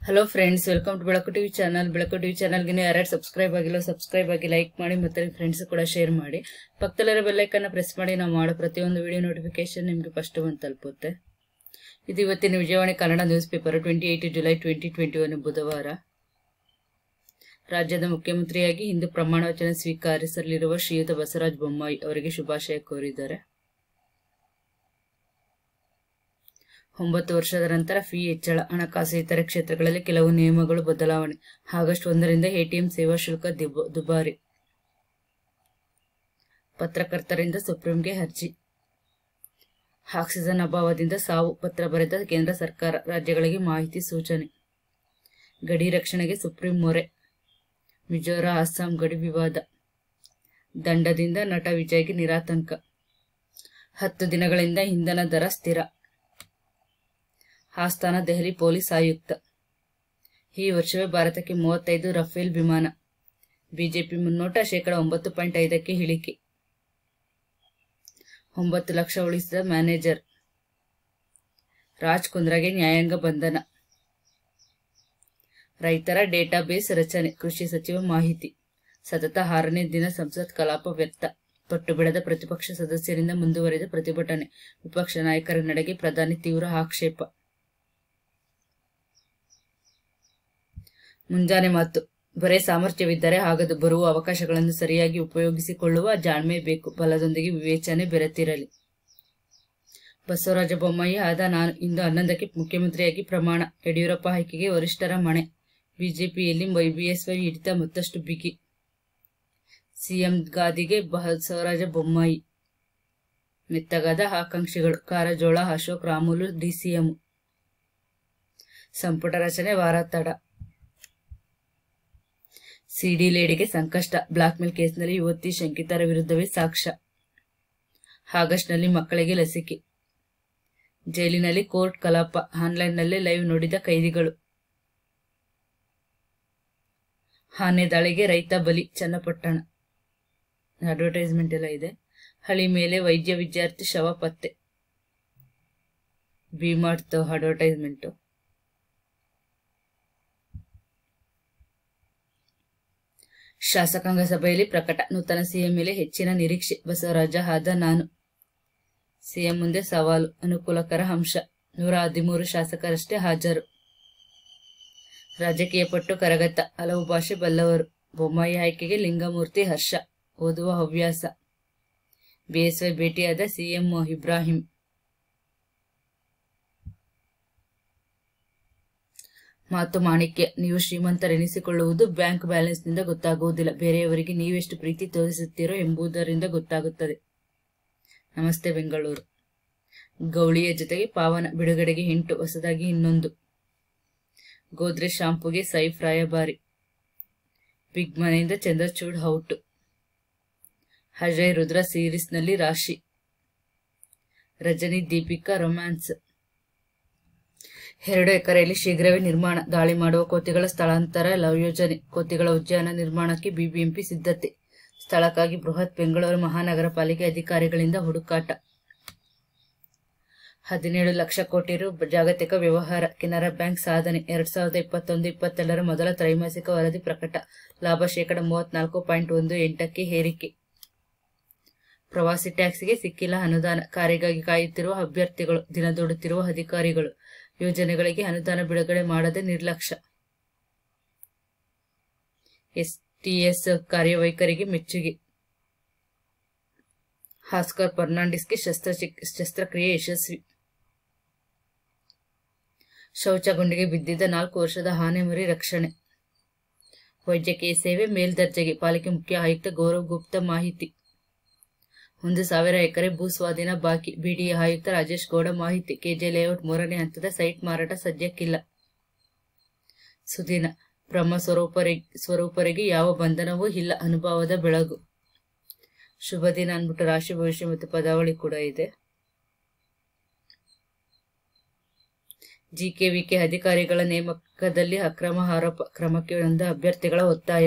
hello friends welcome to Belaku TV channel Belaku TV ಚಾನಲ್ಗೆ ಯಾರ್ಯಾರು subscribe ಆಗಿಲ್ಲ ಸಬ್ಸ್ಕ್ರೈಬ್ ಆಗಿ ಲೈಕ್ ಮಾಡಿ ಮತ್ತೆ ಫ್ರೆಂಡ್ಸ್ ಕೂಡ ಶೇರ್ ಮಾಡಿ ಪಕ್ಕದಲ್ಲಿರೋ ಬೆಲ್ಲೈಕನ್ನ ಪ್ರೆಸ್ ಮಾಡಿ ನಾವು ಮಾಡೋ ಪ್ರತಿಯೊಂದು ವಿಡಿಯೋ ನೋಟಿಫಿಕೇಶನ್ ನಿಮಗೆ ಫಸ್ಟ್ ಬಂದು ತಲುಪುತ್ತೆ ಇದು ಇವತ್ತಿನ Vijayavani Kannada news paper twenty eight July twenty twenty one ಬುಧವಾರ ರಾಜ್ಯದ ಮುಖ್ಯಮಂತ್ರಿಯಾಗಿ ಇಂದು ಪ್ರಮಾಣ ವಚನ ಸ್ವೀಕರಿಸಲಿರುವ ಶ್ರೀಯುತ ಬಸವರಾಜ ಬೊಮ್ಮಾಯಿ ಅವರಿಗೆ ಶುಭಾಶಯ ಕೋರಿದ್ದಾರೆ ಒಂಬತ್ತು ವರ್ಷದ ನಂತರ ಫೀ ಹೆಚ್ಚಳ ಹಣಕಾಸು ಇತರೆ ಕ್ಷೇತ್ರಗಳಲ್ಲಿ ಕೆಲವು ನಿಯಮಗಳು ಬದಲಾವಣೆ ಆಗಸ್ಟ್ ಒಂದರಿಂದ ಎಟಿಎಂ ಸೇವಾ ಶುಲ್ಕ ದಿಬ- ದುಬಾರಿ ಪತ್ರಕರ್ತರಿಂದ ಸುಪ್ರೀಂಗೆ ಅರ್ಜಿ ಆಕ್ಸಿಜನ್ ಅಭಾವದಿಂದ ಸಾವು ಪತ್ರ ಬರೆದ ಕೇಂದ್ರ ಸರ್ಕಾರ ರಾಜ್ಯಗಳಿಗೆ ಮಾಹಿತಿ ಸೂಚನೆ ಗಡಿ ರಕ್ಷಣೆಗೆ ಸುಪ್ರೀಂ ಮೊರೆ ಮಿಜೋರ ಅಸ್ಸಾಂ ಗಡಿ ವಿವಾದ ದಂಡದಿಂದ ನಟ ವಿಜಯ್ಗೆ ನಿರಾತಂಕ ಹತ್ತು ದಿನಗಳಿಂದ ಇಂಧನ ದರ ಸ್ಥಿರ ಆಸ್ಥಾನ ದೆಹಲಿ ಪೊಲೀಸ್ ಆಯುಕ್ತ ಈ ವರ್ಷವೇ ಭಾರತಕ್ಕೆ ಮೂವತ್ತೈದು ರಫೇಲ್ ವಿಮಾನ ಬಿಜೆಪಿ ಮುನ್ನೋಟ ಶೇಕಡ ಒಂಬತ್ತು ಪಾಯಿಂಟ್ ಐದಕ್ಕೆ ಇಳಿಕೆ ಒಂಬತ್ತು ಲಕ್ಷ ಉಳಿಸಿದ ಮ್ಯಾನೇಜರ್ ರಾಜ್ ಕುಂದ್ರಾಗೆ ನ್ಯಾಯಾಂಗ ಬಂಧನ ರೈತರ ಡೇಟಾಬೇಸ್ ರಚನೆ ಕೃಷಿ ಸಚಿವ ಮಾಹಿತಿ ಸತತ ಆರನೇ ದಿನ ಸಂಸತ್ ಕಲಾಪ ವ್ಯಕ್ತ ಪಟ್ಟು ಬಿಡದ ಪ್ರತಿಪಕ್ಷ ಸದಸ್ಯರಿಂದ ಮುಂದುವರಿದ ಪ್ರತಿಭಟನೆ ವಿಪಕ್ಷ ನಾಯಕರ ನಡೆಗೆ ಪ್ರಧಾನಿ ತೀವ್ರ ಆಕ್ಷೇಪ ಮುಂಜಾನೆ ಮಾತು ಬರೇ ಸಾಮರ್ಥ್ಯವಿದ್ದರೆ ಆಗದು ಬರುವ ಅವಕಾಶಗಳನ್ನು ಸರಿಯಾಗಿ ಉಪಯೋಗಿಸಿಕೊಳ್ಳುವ ಜಾಣ್ಮೆ ಬೇಕು ಬಲದೊಂದಿಗೆ ವಿವೇಚನೆ ಬೆರೆತಿರಲಿ ಬಸವರಾಜ ಬೊಮ್ಮಾಯಿ ಆದ ನಾನು ಇಂದು ಹನ್ನೊಂದಕ್ಕೆ ಮುಖ್ಯಮಂತ್ರಿಯಾಗಿ ಪ್ರಮಾಣ ಯಡಿಯೂರಪ್ಪ ಆಯ್ಕೆಗೆ ವರಿಷ್ಠರ ಮಣೆ ಬಿಜೆಪಿಯಲ್ಲಿ ಬಿಎಸ್ವೈ ಹಿಡಿತ ಮತ್ತಷ್ಟು ಬಿಗಿ ಸಿಎಂ ಗಾದಿಗೆ ಬಸವರಾಜ ಬೊಮ್ಮಾಯಿ ಮೆತ್ತಗಾದ ಆಕಾಂಕ್ಷಿಗಳು ಕಾರಜೋಳ ಅಶೋಕ್ ರಾಮುಲು ಡಿಸಿಎಂ ಸಂಪುಟ ರಚನೆ ವಾರ ತಡ ಸಿಡಿ ಲೇಡಿಗೆ ಸಂಕಷ್ಟ ಬ್ಲಾಕ್ಮೇಲ್ ಕೇಸ್ನಲ್ಲಿ ಯುವತಿ ಶಂಕಿತರ ವಿರುದ್ಧವೇ ಸಾಕ್ಷ್ಯ ಆಗಸ್ಟ್ನಲ್ಲಿ ಮಕ್ಕಳಿಗೆ ಲಸಿಕೆ ಜೈಲಿನಲ್ಲಿ ಕೋರ್ಟ್ ಕಲಾಪ ಆನ್ಲೈನ್ನಲ್ಲೇ ಲೈವ್ ನೋಡಿದ ಕೈದಿಗಳು ಆನೆ ದಾಳಿಗೆ ರೈತ ಬಲಿ ಚನ್ನಪಟ್ಟಣ ಅಡ್ವರ್ಟೈಸ್ಮೆಂಟ್ ಎಲ್ಲ ಇದೆ ಹಳಿ ಮೇಲೆ ವೈದ್ಯ ವಿದ್ಯಾರ್ಥಿ ಶವ ಪತ್ತೆ ಬಿ ಮಾಡ್ತು ಅಡ್ವರ್ಟೈಸ್ಮೆಂಟು ಶಾಸಕಾಂಗ ಸಭೆಯಲ್ಲಿ ಪ್ರಕಟ ನೂತನ ಸಿಎಂ ಮೇಲೆ ಹೆಚ್ಚಿನ ನಿರೀಕ್ಷೆ ಬಸವರಾಜ ಆದ ನಾನು ಸಿಎಂ ಮುಂದೆ ಸವಾಲು ಅನುಕೂಲಕರ ಅಂಶ ನೂರ ಹದಿಮೂರು ಶಾಸಕರಷ್ಟೇ ಹಾಜರು ರಾಜಕೀಯ ಪಟ್ಟು ಕರಗತ ಹಲವು ಭಾಷೆ ಬಲ್ಲವರು ಬೊಮ್ಮಾಯಿ ಆಯ್ಕೆಗೆ ಲಿಂಗಮೂರ್ತಿ ಹರ್ಷ ಓದುವ ಹವ್ಯಾಸ ಬಿಎಸ್ವೈ ಭೇಟಿಯಾದ ಸಿಎಂ ಇಬ್ರಾಹಿಂ ಮಾತು ಮಾಣಿಕ್ಯ ನೀವು ಶ್ರೀಮಂತರೆನಿಸಿಕೊಳ್ಳುವುದು ಬ್ಯಾಂಕ್ ಬ್ಯಾಲೆನ್ಸ್ನಿಂದ ಗೊತ್ತಾಗುವುದಿಲ್ಲ ಬೇರೆಯವರಿಗೆ ನೀವೆಷ್ಟು ಪ್ರೀತಿ ತೋರಿಸುತ್ತೀರೋ ಎಂಬುದರಿಂದ ಗೊತ್ತಾಗುತ್ತದೆ ನಮಸ್ತೆ ಬೆಂಗಳೂರು ಗೌಳಿಯ ಜೊತೆಗೆ ಪಾವನ ಬಿಡುಗಡೆಗೆ ಹಿಂಟು ಹೊಸದಾಗಿ ಇನ್ನೊಂದು ಗೋದ್ರೇಜ್ ಶಾಂಪುಗೆ ಸೈಫ್ ರಾಯಭಾರಿ ಬಿಗ್ ಮನೆಯಿಂದ ಚಂದ್ರಚೂಡ್ ಔಟ್ ಅಜಯ್ ರುದ್ರ ಸೀರೀಸ್ನಲ್ಲಿ ರಾಶಿ ರಜನಿ ದೀಪಿಕಾ ರೊಮ್ಯಾನ್ಸ್ ಎರಡು ಎಕರೆಯಲ್ಲಿ ಶೀಘ್ರವೇ ನಿರ್ಮಾಣ ದಾಳಿ ಮಾಡುವ ಕೋತಿಗಳ ಸ್ಥಳಾಂತರ ಲವ್ ಯೋಜನೆ ಕೋತಿಗಳ ಉದ್ಯಾನ ನಿರ್ಮಾಣಕ್ಕೆ ಬಿಬಿಎಂಪಿ ಸಿದ್ಧತೆ ಸ್ಥಳಕ್ಕಾಗಿ ಬೃಹತ್ ಬೆಂಗಳೂರು ಮಹಾನಗರ ಪಾಲಿಕೆ ಅಧಿಕಾರಿಗಳಿಂದ ಹುಡುಕಾಟ ಹದಿನೇಳು ಲಕ್ಷ ಕೋಟಿ ರು ಜಾಗತಿಕ ವ್ಯವಹಾರ ಕೆನರಾ ಬ್ಯಾಂಕ್ ಸಾಧನೆ ಎರಡ್ ಸಾವಿರದ ಇಪ್ಪತ್ತೊಂದು ಇಪ್ಪತ್ತೆರಡರ ಮೊದಲ ತ್ರೈಮಾಸಿಕ ವರದಿ ಪ್ರಕಟ ಲಾಭ ಶೇಕಡ ಮೂವತ್ನಾಲ್ಕು ಪಾಯಿಂಟ್ ಒಂದು ಎಂಟಕ್ಕೆ ಏರಿಕೆ ಪ್ರವಾಸಿ ಟ್ಯಾಕ್ಸಿಗೆ ಸಿಕ್ಕಿಲ್ಲ ಅನುದಾನ ಕಾರಿಗಾಗಿ ಕಾಯುತ್ತಿರುವ ಅಭ್ಯರ್ಥಿಗಳು ದಿನದೂಡುತ್ತಿರುವ ಅಧಿಕಾರಿಗಳು ಯೋಜನೆಗಳಿಗೆ ಅನುದಾನ ಬಿಡುಗಡೆ ಮಾಡದೆ ನಿರ್ಲಕ್ಷ್ಯ ಎಸ್ಟಿಎಸ್ ಕಾರ್ಯವೈಖರಿಗೆ ಮೆಚ್ಚುಗೆ ಹಾಸ್ಕರ್ ಫರ್ನಾಂಡಿಸ್ಗೆ ಶಸ್ತ್ರಚಿಕ್ ಶಸ್ತ್ರಕ್ರಿಯೆ ಯಶಸ್ವಿ ಶೌಚಗುಂಡಿಗೆ ಬಿದ್ದಿದ್ದ ನಾಲ್ಕು ವರ್ಷದ ಆನೆಮರಿ ರಕ್ಷಣೆ ವೈದ್ಯಕೀಯ ಸೇವೆ ಮೇಲ್ದರ್ಜೆಗೆ ಪಾಲಿಕೆ ಮುಖ್ಯ ಆಯುಕ್ತ ಗೌರವ್ ಗುಪ್ತಾ ಮಾಹಿತಿ ಒಂದು ಸಾವಿರ ಎಕರೆ ಭೂ ಸ್ವಾಧೀನ ಬಾಕಿ ಬಿಡಿಎ ಆಯುಕ್ತ ರಾಜೇಶ್ ಗೌಡ ಮಾಹಿತಿ ಕೆಜೆ ಲೇಔಟ್ ಮೂರನೇ ಹಂತದ ಸೈಟ್ ಮಾರಾಟ ಸದ್ಯಕ್ಕಿಲ್ಲ ಸುದಿನ ಬ್ರಹ್ಮ ಸ್ವರೂಪರಿಗೆ ಸ್ವರೂಪರಿಗೆ ಯಾವ ಬಂಧನವೂ ಇಲ್ಲ ಅನುಭವದ ಬೆಳಗು ಶುಭ ದಿನ ಅಂದ್ಬಿಟ್ಟು ರಾಶಿ ಭವಿಷ್ಯ ಮತ್ತು ಪದಾವಳಿ ಕೂಡ ಇದೆ ಜಿಕೆವಿಕೆ ಅಧಿಕಾರಿಗಳ ನೇಮಕದಲ್ಲಿ ಅಕ್ರಮ ಆರೋಪ ಕ್ರಮಕ್ಕೆ ಬಂದ ಅಭ್ಯರ್ಥಿಗಳ ಒತ್ತಾಯ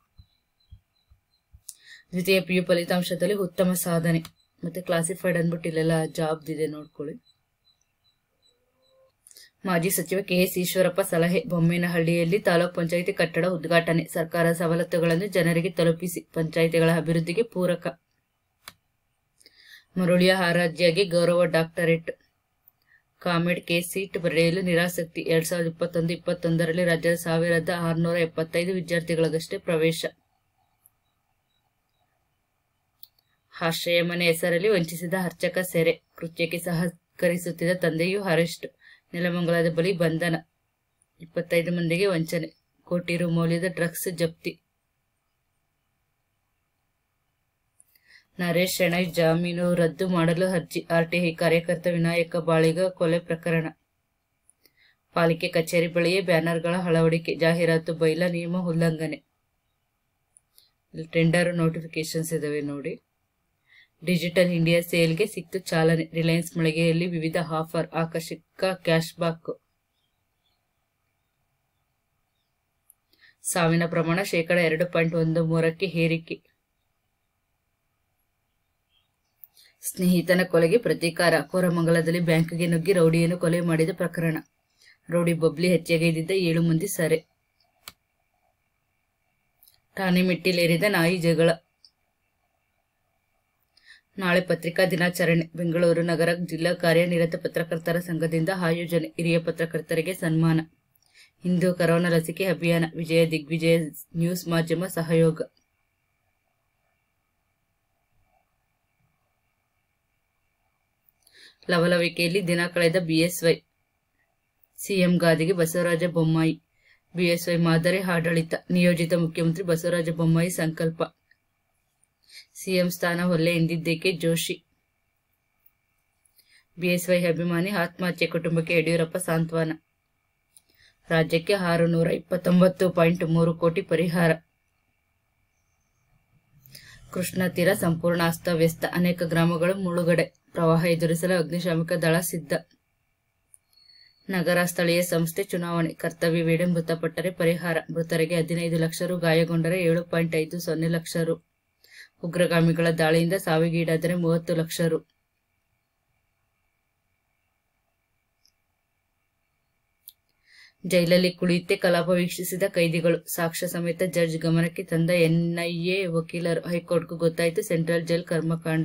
ದ್ವಿತೀಯ ಪಿಯು ಫಲಿತಾಂಶದಲ್ಲಿ ಉತ್ತಮ ಸಾಧನೆ ಮತ್ತೆ ಕ್ಲಾಸಿಫೈಡ್ ಅಂದ್ಬಿಟ್ಟು ಇಲ್ಲೆಲ್ಲ ಜಾಬ್ದಿದೆ ನೋಡ್ಕೊಳ್ಳಿ ಮಾಜಿ ಸಚಿವ ಕೆಎಸ್ ಈಶ್ವರಪ್ಪ ಸಲಹೆ ಬೊಮ್ಮೇನಹಳ್ಳಿಯಲ್ಲಿ ತಾಲೂಕ್ ಪಂಚಾಯಿತಿ ಕಟ್ಟಡ ಉದ್ಘಾಟನೆ ಸರ್ಕಾರ ಸವಲತ್ತುಗಳನ್ನು ಜನರಿಗೆ ತಲುಪಿಸಿ ಪಂಚಾಯಿತಿಗಳ ಅಭಿವೃದ್ಧಿಗೆ ಪೂರಕ ಮರುಳಿಯ ಆರಾಧ್ಯಗೆ ಗೌರವ ಡಾಕ್ಟರೇಟ್ ಕಾಮೆಡ್ ಕೆ ಸೀಟ್ ಬರೆಯಲು ನಿರಾಸಕ್ತಿ ಎರಡ್ ಸಾವಿರದ ಇಪ್ಪತ್ತೊಂದು ಇಪ್ಪತ್ತೊಂದರಲ್ಲಿ ರಾಜ್ಯದ ಸಾವಿರದ ಆರುನೂರ ಎಪ್ಪತ್ತೈದು ವಿದ್ಯಾರ್ಥಿಗಳಿಗಷ್ಟೇ ಪ್ರವೇಶ ಆಶ್ರಯ ಮನೆ ಹೆಸರಲ್ಲಿ ವಂಚಿಸಿದ ಅರ್ಚಕ ಸೆರೆ ಕೃತ್ಯಕ್ಕೆ ಸಹಕರಿಸುತ್ತಿದ್ದ ತಂದೆಯೂ ಅರೆಸ್ಟ್ ನೆಲಮಂಗಲದ ಬಳಿ ಬಂಧನ ಇಪ್ಪತ್ತೈದು ಮಂದಿಗೆ ವಂಚನೆ ಕೋಟಿ ರು ಮೌಲ್ಯದ ಡ್ರಗ್ಸ್ ಜಪ್ತಿ ನರೇಶ್ ಶೆಣೈ ಜಾಮೀನು ರದ್ದು ಮಾಡಲು ಅರ್ಜಿ ಆರ್ಟಿಐ ಕಾರ್ಯಕರ್ತ ವಿನಾಯಕ ಬಾಳಿಗ ಕೊಲೆ ಪ್ರಕರಣ ಪಾಲಿಕೆ ಕಚೇರಿ ಬಳಿಯೇ ಬ್ಯಾನರ್ಗಳ ಅಳವಡಿಕೆ ಜಾಹೀರಾತು ಬೈಲ ನಿಯಮ ಉಲ್ಲಂಘನೆ ಟೆಂಡರ್ ನೋಟಿಫಿಕೇಶನ್ಸ್ ಇದಾವೆ ನೋಡಿ ಡಿಜಿಟಲ್ ಇಂಡಿಯಾ ಸೇಲ್ಗೆ ಸಿಕ್ತು ಚಾಲನೆ ರಿಲಯನ್ಸ್ ಮಳಿಗೆಯಲ್ಲಿ ವಿವಿಧ ಆಫರ್ ಆಕರ್ಷಕ ಕ್ಯಾಶ್ ಬ್ಯಾಕ್ ಸಾವಿನ ಪ್ರಮಾಣ ಶೇಕಡ ಎರಡು ಪಾಯಿಂಟ್ ಒಂದು ಮೂರಕ್ಕೆ ಏರಿಕೆ ಸ್ನೇಹಿತನ ಕೊಲೆಗೆ ಪ್ರತೀಕಾರ ಕೋರಮಂಗಲದಲ್ಲಿ ಬ್ಯಾಂಕ್ಗೆ ನುಗ್ಗಿ ರೌಡಿಯನ್ನು ಕೊಲೆ ಮಾಡಿದ ಪ್ರಕರಣ ರೌಡಿ ಬಬ್ಲಿ ಹತ್ಯೆಗೈದಿದ್ದ ಏಳು ಮಂದಿ ಸರೆ ಠಾಣೆ ಮೆಟ್ಟಿಲೇರಿದ ನಾಯಿ ಜಗಳ ನಾಳೆ ಪತ್ರಿಕಾ ದಿನಾಚರಣೆ ಬೆಂಗಳೂರು ನಗರ ಜಿಲ್ಲಾ ಕಾರ್ಯನಿರತ ಪತ್ರಕರ್ತರ ಸಂಘದಿಂದ ಆಯೋಜನೆ ಹಿರಿಯ ಪತ್ರಕರ್ತರಿಗೆ ಸನ್ಮಾನ ಇಂದು ಕರೋನಾ ಲಸಿಕೆ ಅಭಿಯಾನ ವಿಜಯ ದಿಗ್ವಿಜಯ ನ್ಯೂಸ್ ಮಾಧ್ಯಮ ಸಹಯೋಗ ಲವಲವಿಕೆಯಲ್ಲಿ ದಿನ ಕಳೆದ ಬಿಎಸ್ವೈ ಸಿಎಂ ಗಾದಿಗೆ ಬಸವರಾಜ ಬೊಮ್ಮಾಯಿ ಬಿಎಸ್ವೈ ಮಾದರಿ ಆಡಳಿತ ನಿಯೋಜಿತ ಮುಖ್ಯಮಂತ್ರಿ ಬಸವರಾಜ ಬೊಮ್ಮಾಯಿ ಸಂಕಲ್ಪ ಸಿಎಂ ಸ್ಥಾನ ಹೊಲ್ಲೆ ಎಂದಿದ್ದೇಕೆ ಜೋಶಿ ಬಿಎಸ್ವೈ ಅಭಿಮಾನಿ ಆತ್ಮಹತ್ಯೆ ಕುಟುಂಬಕ್ಕೆ ಯಡಿಯೂರಪ್ಪ ಸಾಂತ್ವನ ರಾಜ್ಯಕ್ಕೆ ಆರು ನೂರ ಇಪ್ಪತ್ತೊಂಬತ್ತು ಪಾಯಿಂಟ್ ಮೂರು ಕೋಟಿ ಪರಿಹಾರ ಕೃಷ್ಣ ತೀರ ಸಂಪೂರ್ಣ ಅಸ್ತವ್ಯಸ್ತ ಅನೇಕ ಗ್ರಾಮಗಳು ಮುಳುಗಡೆ ಪ್ರವಾಹ ಎದುರಿಸಲು ಅಗ್ನಿಶಾಮಕ ದಳ ಸಿದ್ಧ ನಗರ ಸ್ಥಳೀಯ ಸಂಸ್ಥೆ ಚುನಾವಣೆ ಕರ್ತವ್ಯ ವೇಳೆ ಮೃತಪಟ್ಟರೆ ಪರಿಹಾರ ಮೃತರಿಗೆ ಹದಿನೈದು ಲಕ್ಷ ರು ಗಾಯಗೊಂಡರೆ ಏಳು ಪಾಯಿಂಟ್ ಐದು ಸೊನ್ನೆ ಲಕ್ಷ ರು ಉಗ್ರಗಾಮಿಗಳ ದಾಳಿಯಿಂದ ಸಾವಿಗೀಡಾದರೆ ಮೂವತ್ತು ಲಕ್ಷ ರು ಜೈಲಲ್ಲಿ ಕುಳಿತೇ ಕಲಾಪ ವೀಕ್ಷಿಸಿದ ಕೈದಿಗಳು ಸಾಕ್ಷ್ಯ ಸಮೇತ ಜಡ್ಜ್ ಗಮನಕ್ಕೆ ತಂದ ಎನ್ಐಎ ವಕೀಲರು ಹೈಕೋರ್ಟ್ಗೂ ಗೊತ್ತಾಯಿತು ಸೆಂಟ್ರಲ್ ಜೈಲ್ ಕರ್ಮಕಾಂಡ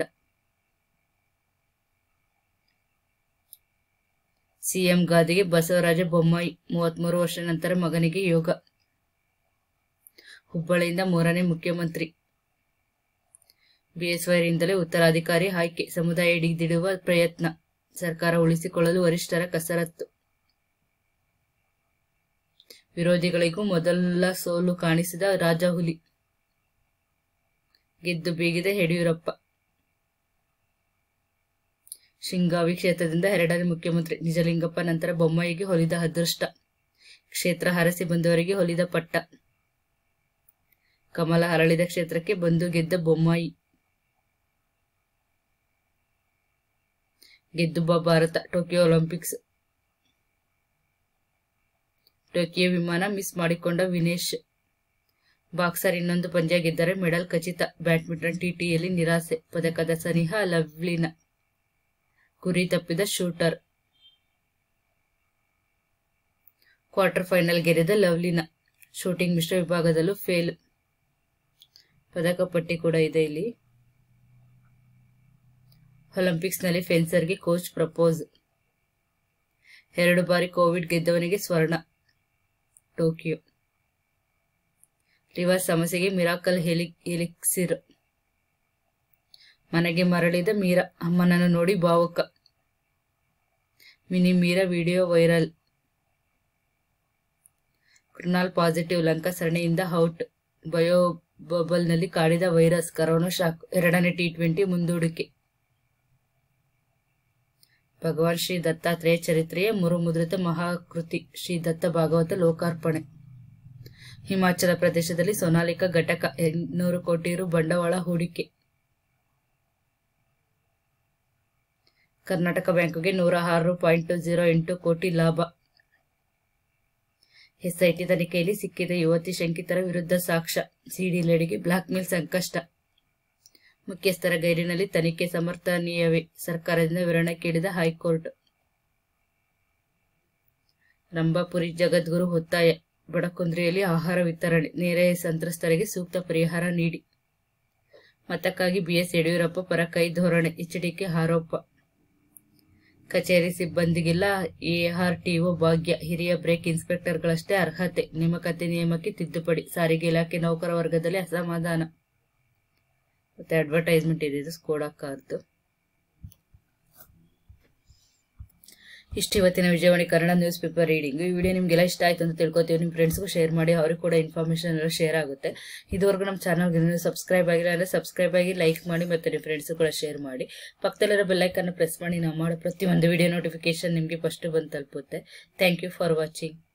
ಸಿಎಂ ಗಾದಿಗೆ ಬಸವರಾಜ ಬೊಮ್ಮಾಯಿ ಮೂವತ್ಮೂರು ವರ್ಷ ನಂತರ ಮಗನಿಗೆ ಯೋಗ ಹುಬ್ಬಳ್ಳಿಯಿಂದ ಮೂರನೇ ಮುಖ್ಯಮಂತ್ರಿ ಬಿಎಸ್ವೈರಿಂದಲೇ ಉತ್ತರಾಧಿಕಾರಿ ಆಯ್ಕೆ ಸಮುದಾಯ ಹಿಡಿದಿಡುವ ಪ್ರಯತ್ನ ಸರ್ಕಾರ ಉಳಿಸಿಕೊಳ್ಳಲು ವರಿಷ್ಠರ ಕಸರತ್ತು ವಿರೋಧಿಗಳಿಗೂ ಮೊದಲ ಸೋಲು ಕಾಣಿಸಿದ ರಾಜಹುಲಿ ಗೆದ್ದು ಬೀಗಿದ ಯಡಿಯೂರಪ್ಪ ಶಿಂಗಾವಿ ಕ್ಷೇತ್ರದಿಂದ ಎರಡನೇ ಮುಖ್ಯಮಂತ್ರಿ ನಿಜಲಿಂಗಪ್ಪ ನಂತರ ಬೊಮ್ಮಾಯಿಗೆ ಹೊಲಿದ ಅದೃಷ್ಟ ಕ್ಷೇತ್ರ ಹರಸಿ ಬಂದವರಿಗೆ ಹೊಲಿದ ಪಟ್ಟ ಕಮಲ ಹರಳಿದ ಕ್ಷೇತ್ರಕ್ಕೆ ಬಂದು ಗೆದ್ದ ಬೊಮ್ಮಾಯಿ ಗೆದ್ದು ಬಾ ಭಾರತ ಟೋಕಿಯೋ ಒಲಿಂಪಿಕ್ಸ್ ಟೋಕಿಯೋ ವಿಮಾನ ಮಿಸ್ ಮಾಡಿಕೊಂಡ ವಿನೇಶ್ ಬಾಕ್ಸರ್ ಇನ್ನೊಂದು ಪಂದ್ಯ ಗೆದ್ದರೆ ಮೆಡಲ್ ಖಚಿತ ಬ್ಯಾಡ್ಮಿಂಟನ್ ಟಿಟಿಯಲ್ಲಿ ನಿರಾಸೆ ಪದಕದ ಸನಿಹ ಲವ್ಲಿನ ಗುರಿ ತಪ್ಪಿದ ಶೂಟರ್ ಕ್ವಾರ್ಟರ್ ಫೈನಲ್ ಗೆರೆದ ಲವ್ಲಿನ ಶೂಟಿಂಗ್ ಮಿಶ್ರ ವಿಭಾಗದಲ್ಲೂ ಫೇಲ್ ಪದಕ ಪಟ್ಟಿ ಕೂಡ ಇದೆ ಇಲ್ಲಿ ಒಲಿಂಪಿಕ್ಸ್ನಲ್ಲಿ ಫೆನ್ಸರ್ಗೆ ಕೋಚ್ ಪ್ರಪೋಸ್ ಎರಡು ಬಾರಿ ಕೋವಿಡ್ ಗೆದ್ದವನಿಗೆ ಸ್ವರ್ಣ ಟೋಕಿಯೋ ಲಿವರ್ ಸಮಸ್ಯೆಗೆ ಮಿರಾಕಲ್ ಹೆಲಿ ಎಲಿಕ್ಸಿರ್ ಮನೆಗೆ ಮರಳಿದ ಮೀರಾ ಅಮ್ಮನನ್ನು ನೋಡಿ ಭಾವುಕ mini Meera video viral Krunal positive Lanka ಸರಣಿಯಿಂದ ಔಟ್ ಬಯೋ ಬಬಲ್ನಲ್ಲಿ ಕಾಡಿದ ವೈರಸ್ ಕರೋನಾ ಶಾಕ್ ಎರಡನೇ ಟಿ ಟ್ವೆಂಟಿ ಮುಂದೂಡಿಕೆ ಭಗವಾನ್ ಶ್ರೀ ದತ್ತಾತ್ರೇಯ ಚರಿತ್ರೆಯ ಮುರುಮುದ್ರಿತ ಮಹಾಕೃತಿ ಶ್ರೀ ದತ್ತ ಭಾಗವತ ಲೋಕಾರ್ಪಣೆ ಹಿಮಾಚಲ ಪ್ರದೇಶದಲ್ಲಿ ಸೊನಾಲಿಕಾ ಘಟಕ ಎಂಟುನೂರು ಕೋಟಿ ರು ಬಂಡವಾಳ ಹೂಡಿಕೆ ಕರ್ನಾಟಕ ಬ್ಯಾಂಕ್ಗೆ ನೂರ ಆರು ಪಾಯಿಂಟ್ ಜೀರೋ ಎಂಟು ಕೋಟಿ ಲಾಭ ಎಸ್ಐಟಿ ತನಿಖೆಯಲ್ಲಿ ಸಿಕ್ಕಿದ ಯುವತಿ ಶಂಕಿತರ ವಿರುದ್ಧ ಸಾಕ್ಷ್ಯ ಸಿಡಿ ಲೇಡಿಗೆ ಬ್ಲಾಕ್ಮೇಲ್ ಸಂಕಷ್ಟ ಮುಖ್ಯಸ್ಥರ ಗೈರಿನಲ್ಲಿ ತನಿಖೆ ಸಮರ್ಥನೀಯವೇ ಸರ್ಕಾರದಿಂದ ವಿವರಣೆ ಕೇಳಿದ ಹೈಕೋರ್ಟ್ ರಂಭಾಪುರಿ ಜಗದ್ಗುರು ಒತ್ತಾಯ ಬಡಕುಂದ್ರಿಯಲ್ಲಿ ಆಹಾರ ವಿತರಣೆ ನೆರೆ ಸಂತ್ರಸ್ತರಿಗೆ ಸೂಕ್ತ ಪರಿಹಾರ ನೀಡಿ ಮತಕ್ಕಾಗಿ ಬಿಎಸ್ ಯಡಿಯೂರಪ್ಪ ಪರ ಕೈ ಧೋರಣೆ ಎಚ್ಡಿಕೆ ಆರೋಪ ಕಚೇರಿ ಸಿಬ್ಬಂದಿಗಿಲ್ಲ ಎಆರ್ಟಿಒ ಭಾಗ್ಯ ಹಿರಿಯ ಬ್ರೇಕ್ ಇನ್ಸ್ಪೆಕ್ಟರ್ಗಳಷ್ಟೇ ಅರ್ಹತೆ ನೇಮಕಾತಿ ನಿಯಮಕ್ಕೆ ತಿದ್ದುಪಡಿ ಸಾರಿಗೆ ಇಲಾಖೆ ನೌಕರ ವರ್ಗದಲ್ಲಿ ಅಸಮಾಧಾನ ಮತ್ತೆ ಅಡ್ವರ್ಟೈಸ್ಮೆಂಟ್ ಇದೆ ಇದು ಸ್ಕೋಡಾ ಕಾರ್ದು ಇಷ್ಟು ಇವತ್ತಿನ Vijayavani Kannada news paper reading ಈ ವಿಡಿಯೋ ನಿಮಗೆಲ್ಲ ಇಷ್ಟ ಆಯ್ತು ಅಂತ ತಿಳ್ಕೊತೀವಿ ನಿಮ್ಮ ಫ್ರೆಂಡ್ಸ್ಗೂ ಶೇರ್ ಮಾಡಿ ಅವ್ರಿಗೆ ಕೂಡ ಇನ್ಫಾರ್ಮೇಷನ್ ಎಲ್ಲ ಶೇರ್ ಆಗುತ್ತೆ ಇದುವರೆಗೂ ನಮ್ಮ ಚಾನಲ್ಗೆ ನೀವು ಸಬ್ಸ್ಕ್ರೈಬ್ ಆಗಿಲ್ಲ ಅಂದರೆ ಸಬ್ಸ್ಕ್ರೈಬ್ ಆಗಿ ಲೈಕ್ ಮಾಡಿ ಮತ್ತು ನಿಮ್ಮ ಫ್ರೆಂಡ್ಸ್ ಕೂಡ ಶೇರ್ ಮಾಡಿ ಪಕ್ಕದಲ್ಲಿರೋ ಬೆಲ್ಲೈಕನ್ನು ಪ್ರೆಸ್ ಮಾಡಿ ನಾವು ಮಾಡೋ ಪ್ರತಿಯೊಂದು ವಿಡಿಯೋ ನೋಟಿಫಿಕೇಶನ್ ನಿಮಗೆ ಫಸ್ಟ್ ಬಂದು ತಲುಪುತ್ತೆ ಥ್ಯಾಂಕ್ ಯು ಫಾರ್ ವಾಚಿಂಗ್